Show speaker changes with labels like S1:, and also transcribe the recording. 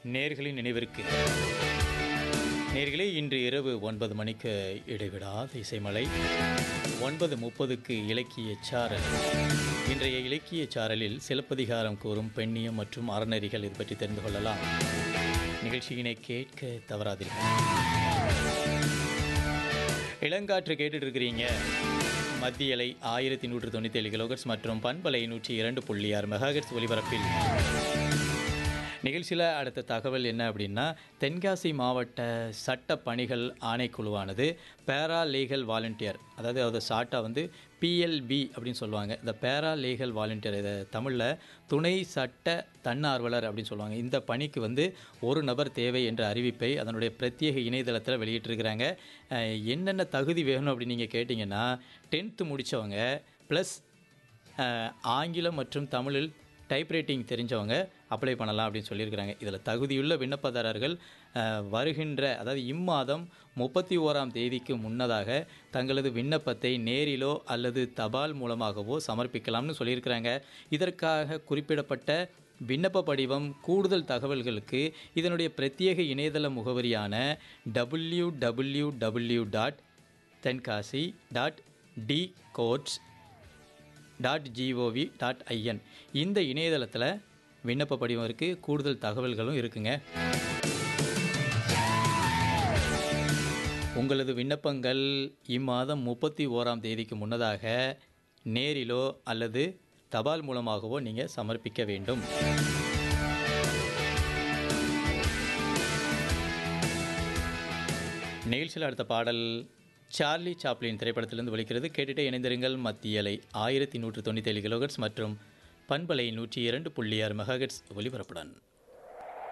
S1: நேர்களின் நினைவிற்கு நேர்களே இன்று இரவு ஒன்பது மணிக்கு இடைவிடாத இசைமலை ஒன்பது முப்பதுக்கு இலக்கிய சாரல் இன்றைய இலக்கிய சாரலில் சிலப்பதிகாரம் கூறும் பெண்ணியம் மற்றும் அறநெறிகள் இது பற்றி தெரிந்து கொள்ளலாம் நிகழ்ச்சியினை கேட்க தவறாதீர்கள் இளங்காற்று கேட்டுட்டு இருக்கிறீங்க மத்திய அலை ஆயிரத்தி நூற்று தொண்ணூற்றி ஏழு கிலோகர்ஸ் மற்றும் பண்பலை நூற்றி இரண்டு புள்ளி ஆறு மெகாகர்ஸ் ஒலிபரப்பில் நிகழ்ச்சியில் அடுத்த தகவல் என்ன அப்படின்னா தென்காசி மாவட்ட சட்ட பணிகள் ஆணைக்குழுவானது பேரா லீகல் வாலண்டியர் அதாவது அதை ஷார்ட்டாக வந்து பிஎல்பி அப்படின்னு சொல்லுவாங்க இந்த பேரா லீகல் வாலண்டியர் இதை தமிழில் துணை சட்ட தன்னார்வலர் அப்படின்னு சொல்லுவாங்க இந்த பணிக்கு வந்து ஒரு நபர் தேவை என்ற அறிவிப்பை அதனுடைய பிரத்யேக இணையதளத்தில் வெளியிட்டிருக்கிறாங்க அஹ், என்னென்ன தகுதி வேணும் அப்படின்னு நீங்கள் கேட்டிங்கன்னா டென்த்து முடித்தவங்க ப்ளஸ் ஆங்கிலம் மற்றும் தமிழில் டைப்ரைட்டிங் தெரிஞ்சவங்க அப்ளை பண்ணலாம் அப்படின்னு சொல்லியிருக்கிறாங்க இதில் தகுதியுள்ள விண்ணப்பதாரர்கள் அஹ், வருகின்ற அதாவது இம்மாதம் முப்பத்தி ஓராம் தேதிக்கு முன்னதாக தங்களது விண்ணப்பத்தை நேரிலோ அல்லது தபால் மூலமாகவோ சமர்ப்பிக்கலாம்னு சொல்லியிருக்கிறாங்க இதற்காக குறிப்பிடப்பட்ட விண்ணப்ப படிவம் கூடுதல் தகவல்களுக்கு இதனுடைய பிரத்யேக இணையதள முகவரியான W W W dot Tenkasi dot D courts dot GOV dot IN இந்த இணையதளத்தில் விண்ணப்ப படிவம் இருக்குது கூடுதல் தகவல்களும் இருக்குங்க உங்களது விண்ணப்பங்கள் இம்மாதம் முப்பத்தி ஓராம் தேதிக்கு முன்னதாக நேரிலோ அல்லது தபால் மூலமாகவோ நீங்கள் சமர்ப்பிக்க வேண்டும் நிகழ்ச்சியில் அடுத்த பாடல் சார்லி சாப்ளின் திரைப்படத்திலிருந்து ஒலிக்கிறது கேட்டுட்டே இணைந்திருங்கள் மத்தியலை ஆயிரத்தி நூற்று தொண்ணூற்றி ஏழு கிலோகட்ஸ் மற்றும் பண்பலை நூற்றி இரண்டு புள்ளி ஆறு மெகாகட்ஸ் ஒலிபரப்புடன்